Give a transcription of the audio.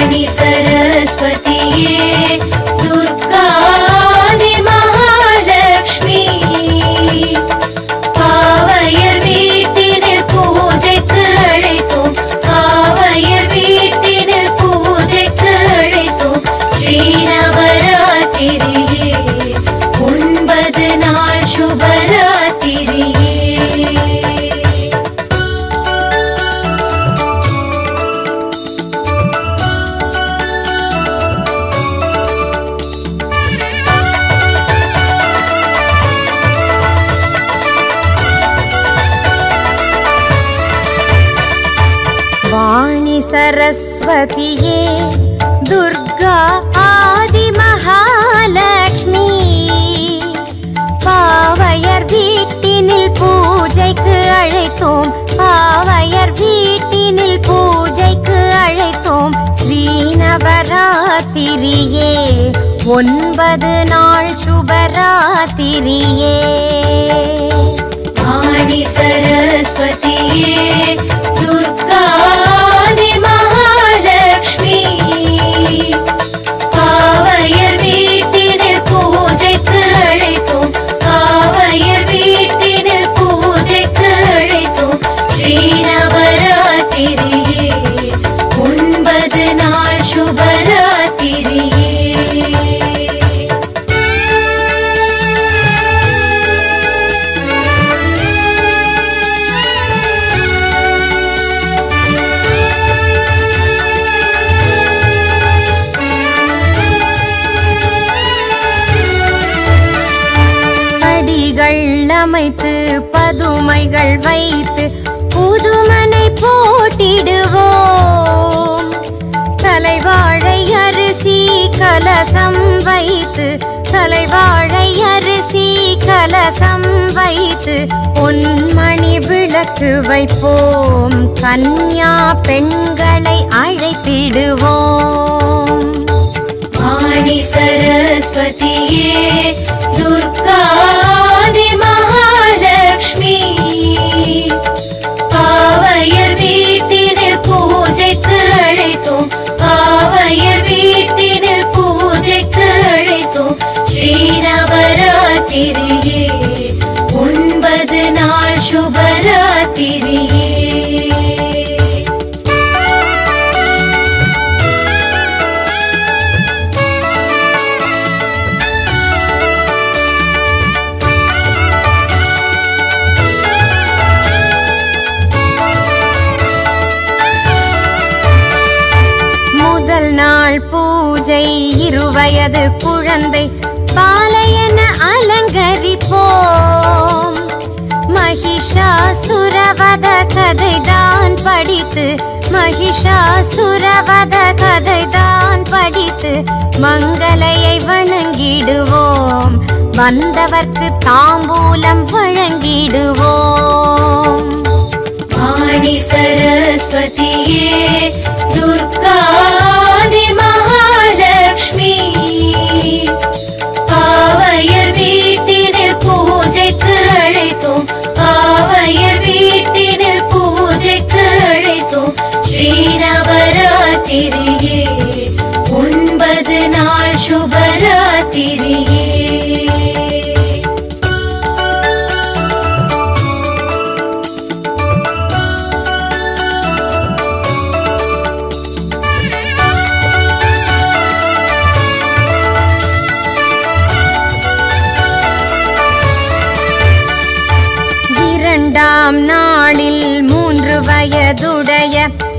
வாணி சரஸ்வதியே துர்காதி மகாலட்சுமி பாவையர் வீட்டினில் பூஜைக்கு அழைத்தோம் பாவையர் வீட்டினில் பூஜைக்கு அழைத்தோம் ஸ்ரீநவராத்திரியே ஒன்பது நாள் சுபராத்திரியே வாணி சரஸ்வதியே துர்கா ஆதி மகாலட்சுமி பாவையர் வீட்டினில் பூஜைக்கு அழைத்தோம் பாவையர் வீட்டினில் பூஜைக்கு அழைத்தோம் ஸ்ரீநவராத்திரியே ஒன்பது நாள் சுபராத்திரியே வாணி சரஸ்வதியே துர்காதி மகாலட்சுமி பாவையர் வீட்டினில் பூஜைக்கு அழைத்தோம் பாவையர் வீட்டினில் பூஜைக்கு அழைத்தோம் ஸ்ரீநவராத்திரியே ஒன்பது நாள் சுபராத்திரியே படிகள் அமைத்து பதுமைகள் வைத்து புதுமனை போட்டிடுவோம் தலைவாழை அரிசி கலசம் வைத்து தலைவாழை அரிசி கலசம் வைத்து பொன்மணி விளக்கு வைப்போம் கன்யா பெண்களை அழைத்திடுவோம் வாணி சரஸ்வதியே துர்காதி மகாலட்சுமி பாவையர் வீட்டினில் பூஜைக்கு அழைத்தோம் பாவையர் வீட்டினில் பூஜைக்கு அழைத்தோம் ஸ்ரீநவராத்திரியே ஒன்பது நாள் சுபராத்திரியே முதல் நாள் பூஜை இருவயது குழந்தை பாலையன அலங்கரிப்போம் மகிஷாசுரவத கதைதான் படித்து மகிஷாசுரவத கதைதான் படித்து மங்களையை வணங்கிடுவோம் வந்தவர்க்கு தாம்பூலம் வழங்கிடுவோம் வாணி சரஸ்வதியே துர்காதி மகாலட்சுமி பாவையர் வீட்டினில் பூஜைக்கு அழைத்தோம் பாவையர் வீட்டினில் பூஜைக்கு அழைத்தோம் ஸ்ரீநவராத்திரியே ஒன்பது நாள் சுபராத்திரியே இரண்டாம் நாளில் மூன்று வயதுடைய